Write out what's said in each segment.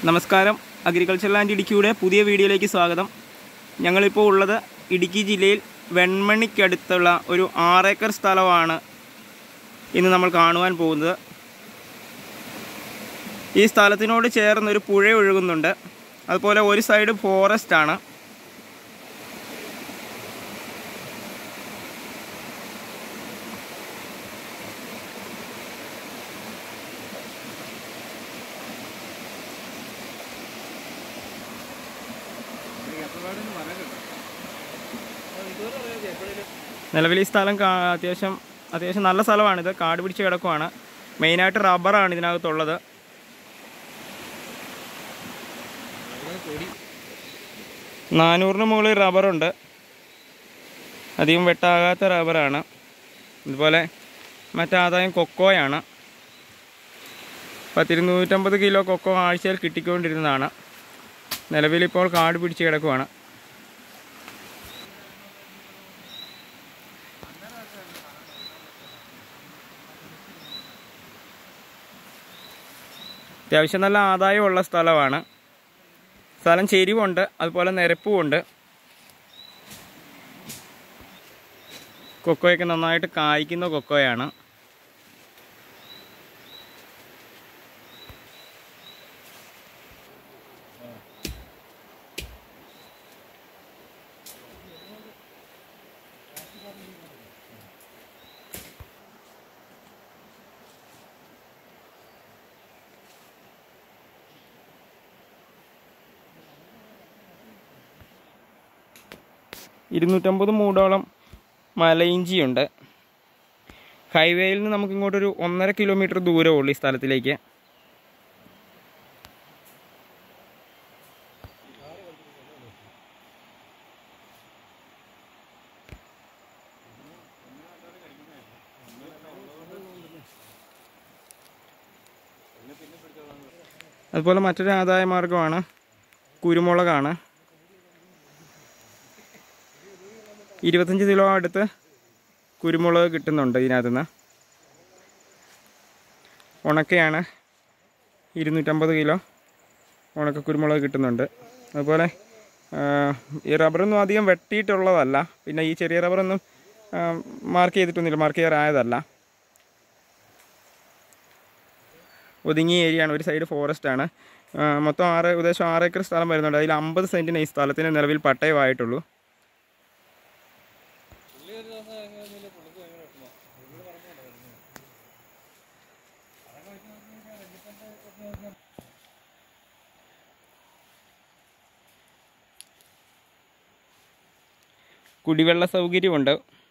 നമസ്കാരം agriculture land ഇടുക്കിയുടെ പുതിയ വീഡിയോയിലേക്ക് സ്വാഗതം ഞങ്ങളിപ്പോൾ ഉള്ളത് ഇടുക്കി ജില്ലയിൽ വെൺമണിക്കടുത്തുള്ള ഒരു ആറേക്കർ സ്ഥലമാണ് ഇന്ന് നമ്മൾ കാണുവാൻ പോകുന്നത് ഈ സ്ഥലത്തിനോട് ചേർന്ന് ഒരു പുഴ ഒഴുകുന്നുണ്ട് അതുപോലെ ഒരു സൈഡ് ഫോറസ്റ്റ് ആണ് നിലവിൽ ഈ സ്ഥലം കാ അത്യാവശ്യം അത്യാവശ്യം നല്ല സ്ഥലമാണിത് കാട് പിടിച്ച് കിടക്കുവാണ് മെയിനായിട്ട് റബ്ബറാണ് ഇതിനകത്തുള്ളത് നാനൂറിന് മുകളിൽ റബ്ബറുണ്ട് അധികം വെട്ടാകാത്ത റബ്ബറാണ് ഇതുപോലെ മറ്റാദായം കൊക്കോയാണ് പത്തിരുന്നൂറ്റമ്പത് കിലോ കൊക്കോ ആഴ്ചയിൽ കിട്ടിക്കൊണ്ടിരുന്നതാണ് നിലവിലിപ്പോൾ കാട് പിടിച്ച് കിടക്കുവാണ് അത്യാവശ്യം നല്ല ആദായമുള്ള സ്ഥലമാണ് സ്ഥലം ചെരിവുണ്ട് അതുപോലെ നിരപ്പുമുണ്ട് കൊക്കോയൊക്കെ നന്നായിട്ട് കായ്ക്കുന്ന കൊക്കോയാണ് ഇരുന്നൂറ്റമ്പത് മൂടോളം മലയിഞ്ചിയുണ്ട് ഹൈവേയിൽ നിന്ന് നമുക്ക് ഇങ്ങോട്ടൊരു ഒന്നര കിലോമീറ്റർ ദൂരമുള്ളൂ ഈ സ്ഥലത്തിലേക്ക് അതുപോലെ മറ്റൊരു ആദായ മാർഗമാണ് കുരുമുളകാണ് ഇരുപത്തഞ്ച് കിലോ അടുത്ത് കുരുമുളക് കിട്ടുന്നുണ്ട് ഇതിനകത്ത് നിന്ന് ഉണക്കയാണ് ഇരുന്നൂറ്റമ്പത് കിലോ ഉണക്ക കുരുമുളക് കിട്ടുന്നുണ്ട് അതുപോലെ ആ, ഈ റബ്ബറൊന്നും അധികം വെട്ടിയിട്ടുള്ളതല്ല പിന്നെ ഈ ചെറിയ റബ്ബറൊന്നും മാർക്ക് ചെയ്തിട്ടൊന്നുമില്ല മാർക്ക് ചെയ്യാറായതല്ല ഒതുങ്ങിയ ഏരിയ ആണ് ഒരു സൈഡ് ഫോറസ്റ്റ് ആണ് ആ, മൊത്തം ആറ് ഏകദേശം ആറ് ഏക്കർ സ്ഥലം വരുന്നുണ്ട് അതിൽ അമ്പത് സെൻറ്റിന് ഈ സ്ഥലത്തിന് നിലവിൽ പട്ടയമായിട്ടുള്ളൂ കുടിവെള്ള സൗകര്യമുണ്ട്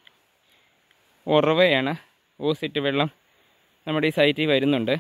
ഉറവയാണ് ഓസിറ്റ് വെള്ളം നമ്മുടെ ഈ സൈറ്റിൽ വരുന്നുണ്ട്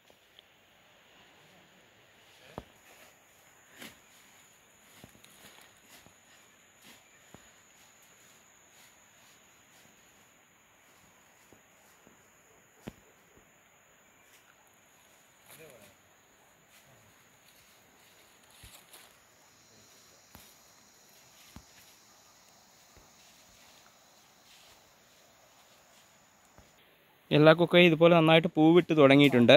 എല്ലാ കൊക്കയും ഇതുപോലെ നന്നായിട്ട് പൂവിട്ട് തുടങ്ങിയിട്ടുണ്ട്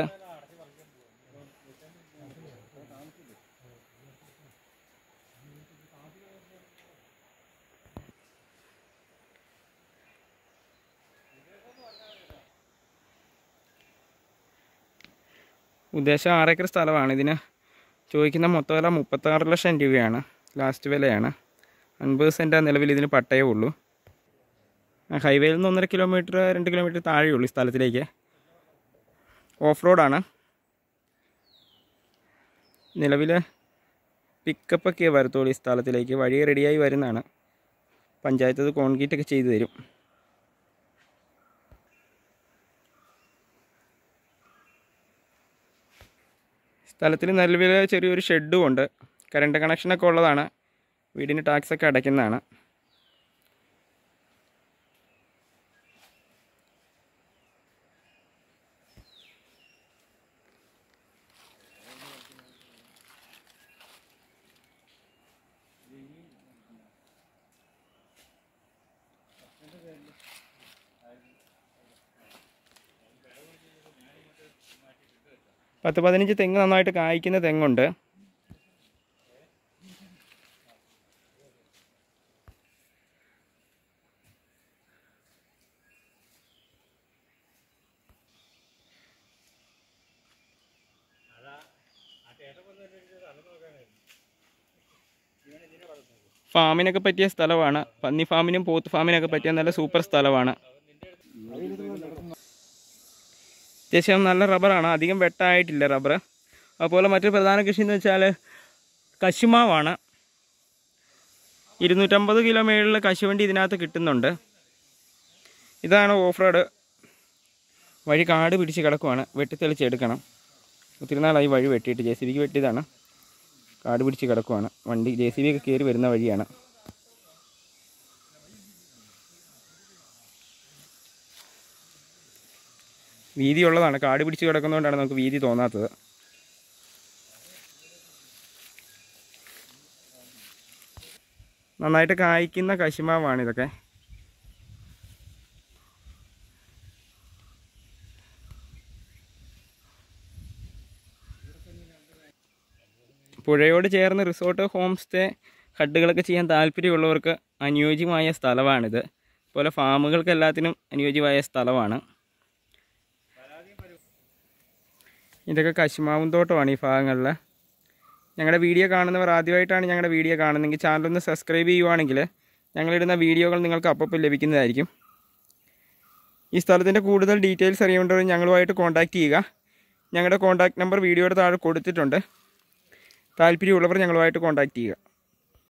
ഉദ്ദേശം ആറേക്കർ സ്ഥലമാണ് ഇതിന് ചോദിക്കുന്ന മൊത്ത വില മുപ്പത്താറ് ലക്ഷം രൂപയാണ് ലാസ്റ്റ് വിലയാണ് അൻപത് സെൻറ്റ് നിലവിൽ ഇതിന് പട്ടയേ ഉള്ളൂ ആ, ഹൈവേയിൽ നിന്ന് ഒന്നര കിലോമീറ്റർ രണ്ട് കിലോമീറ്റർ താഴെയുള്ളൂ ഈ സ്ഥലത്തിലേക്ക് ഓഫ് റോഡാണ് നിലവിൽ പിക്കപ്പൊക്കെ വരത്തുള്ളൂ ഈ സ്ഥലത്തിലേക്ക് വഴി റെഡിയായി വരുന്നതാണ് പഞ്ചായത്ത് അത് കോൺക്രീറ്റ് ഒക്കെ ചെയ്തു തരും സ്ഥലത്തിൽ നിലവിൽ ചെറിയൊരു ഷെഡും ഉണ്ട് കറണ്ട് കണക്ഷനൊക്കെ ഉള്ളതാണ് വീടിന് ടാക്സൊക്കെ അടയ്ക്കുന്നതാണ് പത്ത് പതിനഞ്ച് തെങ്ങ് നന്നായിട്ട് കായ്ക്കുന്ന തെങ്ങുണ്ട് ഫാമിനൊക്കെ പറ്റിയ സ്ഥലമാണ് പന്നി ഫാമിനും പോത്ത് ഫാമിനൊക്കെ പറ്റിയ നല്ല സൂപ്പർ സ്ഥലമാണ് അത്യാവശ്യം നല്ല റബ്ബറാണ് അധികം വെട്ടായിട്ടില്ല റബ്ബർ അതുപോലെ മറ്റൊരു പ്രധാന കൃഷി എന്ന് വെച്ചാൽ കശുമാവാണ് ഇരുന്നൂറ്റമ്പത് കിലോ മേളിൽ കശുവണ്ടി ഇതിനകത്ത് കിട്ടുന്നുണ്ട് ഇതാണ് ഓഫ് റോഡ് വഴി കാട് പിടിച്ച് കിടക്കുവാണ് വെട്ടിത്തെളിച്ചെടുക്കണം ഒത്തിരി നാളായി വഴി വെട്ടിയിട്ട് ജെ സി ബിക്ക് വെട്ടിയതാണ് കാട് പിടിച്ച് കിടക്കുവാണ് വണ്ടി ജെ സി ബി ഒക്കെ കയറി വരുന്ന വഴിയാണ് വീതിയുള്ളതാണ് കാട് പിടിച്ച് കിടക്കുന്നതുകൊണ്ടാണ് നമുക്ക് വീതി തോന്നാത്തത് നന്നായിട്ട് കായ്ക്കുന്ന കശുമാവാണ് ഇതൊക്കെ പുഴയോട് ചേർന്ന് റിസോർട്ട് ഹോം സ്റ്റേ ഹഡുകളൊക്കെ ചെയ്യാൻ താല്പര്യമുള്ളവർക്ക് അനുയോജ്യമായ സ്ഥലമാണിത് അതുപോലെ ഫാമുകൾക്ക് എല്ലാത്തിനും അനുയോജ്യമായ സ്ഥലമാണ് ഇതൊക്കെ കശുമാവും തോട്ടമാണ് ഈ ഭാഗങ്ങളിൽ ഞങ്ങളുടെ വീഡിയോ കാണുന്നവർ ആദ്യമായിട്ടാണ് ഞങ്ങളുടെ വീഡിയോ കാണുന്നതെങ്കിൽ ചാനലൊന്ന് സബ്സ്ക്രൈബ് ചെയ്യുവാണെങ്കിൽ ഞങ്ങളിടുന്ന വീഡിയോകൾ നിങ്ങൾക്ക് അപ്പം ലഭിക്കുന്നതായിരിക്കും ഈ സ്ഥലത്തിൻ്റെ കൂടുതൽ ഡീറ്റെയിൽസ് അറിയേണ്ടവർ ഞങ്ങളുമായിട്ട് കോൺടാക്റ്റ് ചെയ്യുക ഞങ്ങളുടെ കോൺടാക്റ്റ് നമ്പർ വീഡിയോയുടെ താഴെ കൊടുത്തിട്ടുണ്ട് താല്പര്യമുള്ളവർ ഞങ്ങളുമായിട്ട് കോൺടാക്റ്റ് ചെയ്യുക